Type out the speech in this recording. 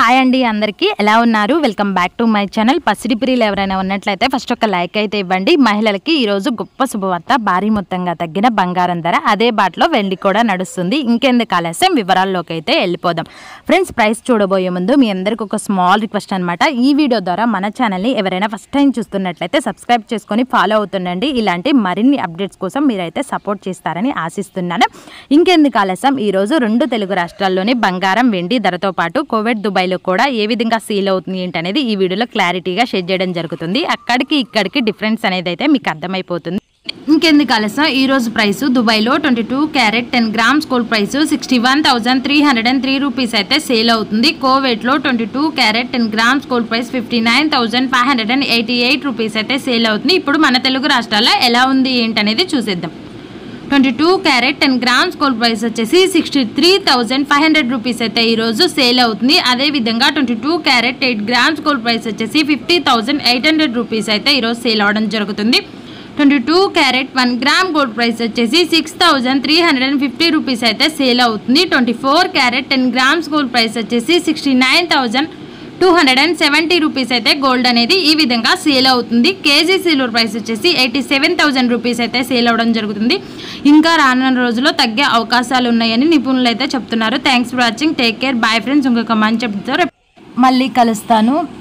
hi అండి అందరికీ ఎలా ఉన్నారు welcome back to my channel పసిడి ప్రియులు ఎవరైనా ఉన్నట్లయితే ఫస్ట్ ఒక లైక్ అయితే ఇవ్వండి మహిళలకి ఈరోజు గొప్ప శుభవార్త భారీ మొత్తంగా తగ్గిన బంగారం ధర అదే బాటలో వెండి కూడా నడుస్తుంది ఇంకెందుకు ఆలస్యం వివరాల్లోకి అయితే వెళ్ళిపోదాం ఫ్రెండ్స్ ప్రైస్ చూడబోయే ముందు మీ అందరికి ఒక స్మాల్ రిక్వెస్ట్ అనమాట ఈ వీడియో ద్వారా మన ఛానల్ని ఎవరైనా ఫస్ట్ టైం చూస్తున్నట్లయితే సబ్స్క్రైబ్ చేసుకొని ఫాలో అవుతుండండి ఇలాంటి మరిన్ని అప్డేట్స్ కోసం మీరైతే సపోర్ట్ చేస్తారని ఆశిస్తున్నాను ఇంకెందుకు ఆలస్యం ఈరోజు రెండు తెలుగు రాష్ట్రాల్లోని బంగారం వెండి ధరతో పాటు కోవిడ్ దుబాయ్లో కూడా ఏ విధంగా సీల్ అవుతుంది ఏంటనేది ఈ వీడియోలో క్లారిటీగా షేర్ చేయడం జరుగుతుంది అక్కడికి ఇక్కడికి డిఫరెన్స్ అనేది అయితే మీకు అర్థమైపోతుంది ఇంకెందుకు ఆలస్యం ఈ రోజు ప్రైస్ దుబాయ్లో twenty two carat ten grams gold price sixty one thousand three hundred and three rupees అయితే సేల్ అవుతుంది కోవేట్లో twenty two carat ten grams gold price fifty nine thousand five hundred and eighty eight rupees అయితే sale అవుతుంది ఇప్పుడు మన తెలుగు రాష్ట్రాల్లో ఎలా ఉంది ఏంటనేది చూసేద్దాం twenty two carat ten grams gold price వచ్చేసి sixty three thousand five hundred rupees అయితే ఈరోజు సేల్ అవుతుంది అదేవిధంగా twenty two carat eight grams gold price వచ్చేసి fifty thousand eight hundred rupees అయితే ఈరోజు సేల్ అవడం జరుగుతుంది twenty two carat one gram gold price వచ్చేసి six thousand three hundred and fifty rupees అయితే సేల్ అవుతుంది twenty four carat ten grams gold price వచ్చేసి sixty nine thousand two hundred and seventy rupees అయితే gold అనేది ఈ విధంగా sale అవుతుంది KG silver price వచ్చేసి ఎయిటీ సెవెన్ థౌసండ్ రూపీస్ అయితే సేల్ అవ్వడం జరుగుతుంది ఇంకా రానున్న రోజుల్లో తగ్గే అవకాశాలు ఉన్నాయని నిపుణులు అయితే చెప్తున్నారు thanks for watching take care bye friends ఇంకొక మంచి చెప్తారు మళ్ళీ కలుస్తాను